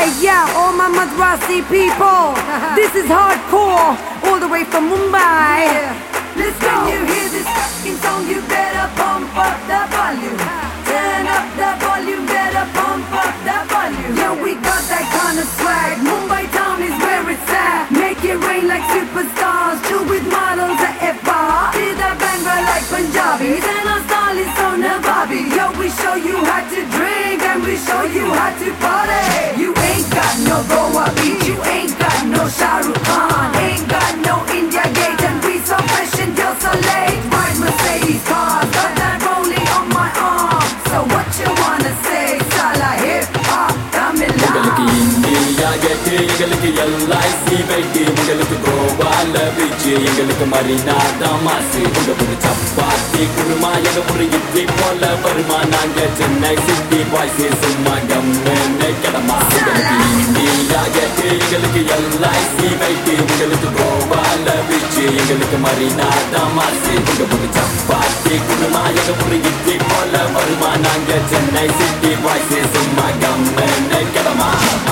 Hey yeah, all my Madrasi people. this is hardcore, all the way from Mumbai. Let's go. When you hear this fucking song, you better pump up the volume. Turn up the volume, better pump up the volume. Yo, we got that kind of swag. Mumbai town is where it's at. Make it rain like superstars. Chill with models at F-bar. See the bangla like Punjabis. And our style is so Navabi. Yo, we show you how to drink and we show you how to party. You ain't got no Goa beach. You ain't got no Shah Rukh Khan. Ain't got no India Gate. And we so fresh and you're so late. Ride Mercedes cars. Got that rolling on my arm. So what you wanna say? Sala hip hop, உங்களுக்கு Tamil India கேட்டு எங்களுக்கு LIC weight உங்களுக்கு கோவால beach எங்களுக்கு மரினா தான் மாசு உங்க ஒரு சப்பாத்தி குருமா எங்க ஒரு இட்லி போல வருமா நாங்க சென்னை சிட்டி பாய்ஸ் சும்மா கம்மே கிளம்பா உங்களுக்கு இந்தியா கேட்டு எங்களுக்கு எல்ஐசி வெயிட்டு உங்களுக்கு கோவால பீச்சு எங்களுக்கு மரினா தான் மாசு உங்க ஒரு சப்பாத்தி குருமா எங்க ஒரு இட்லி போல வருமா நாங்க சென்னை சிட்டி பாய்ஸ் சும்மா கம்மே கிளம்பா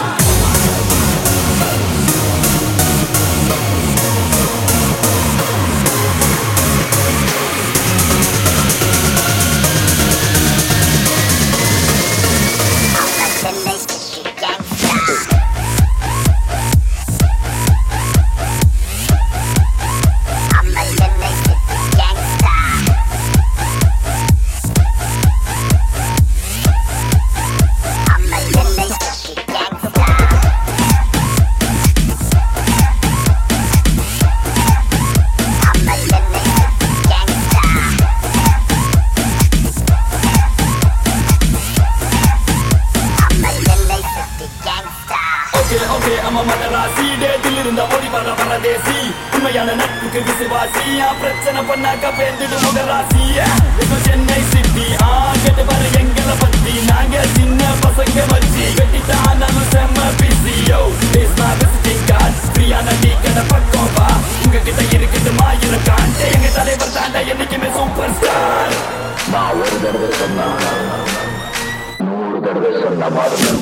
Chennai City Gangsta. I'm a Chennai City Gangsta. I'm a Chennai City Gangsta. I'm a Chennai City Gangsta. I'm a Chennai City Gangsta. Okay okay அம்மா மதராசி டேட்டில் இருந்த ஒளி வர பரதேசி உண்மையான நட்புக்கு விசுவாசி ஆ, பிரச்சனை பண்ணாக்க பேந்துடு முகராசி இப்போ சென்னை சிட்டி ஆ கேட்டு பாரு எங்களை பத்தி நாங்க சின்ன பசங்க வச்சு கட்டிட்டானாலும் செம்ம busy yo is my visiting card ஃப்ரீயான டீ கடை பக்கம் வா உங்ககிட்ட இருக்குது மாயிரம் காண்டே எங்க தலைவர் தாண்டா என்னைக்குமே சூப்பர் ஸ்டார் நான் ஒரு தடவை சொன்னா நூறு தடவை சொன்ன மாதிரி